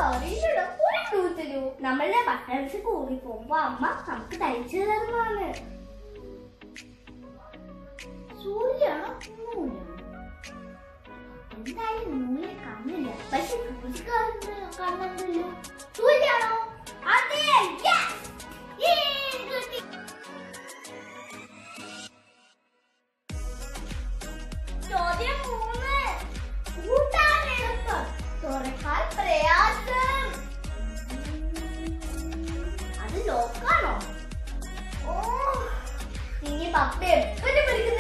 അറിയില്ലടോ ഒരു ക്ലൂ തരൂ നമ്മളുടെ ബട്ടൺസ് കൂടി പോകുമ്പോ അമ്മ നമുക്ക് തയ്ച്ചു തരുന്നതാണ് സൂര്യാണോ നൂലാണോ എന്തായാലും നൂല് കാണില്ല പക്ഷെ സൂര്യ കാണുന്നുണ്ടല്ലോ സൂര്യാണോ അതെ yes! Yay, കിട്ടി. ചോദ്യം മൂന്ന് കൂട്ടാൻ എളുപ്പം തുറക്കാൻ പ്രയാസം അത് ലോക്കാണോ ഓ ഇനി പപ്പ എപ്പോഴും പഠിക്കുന്ന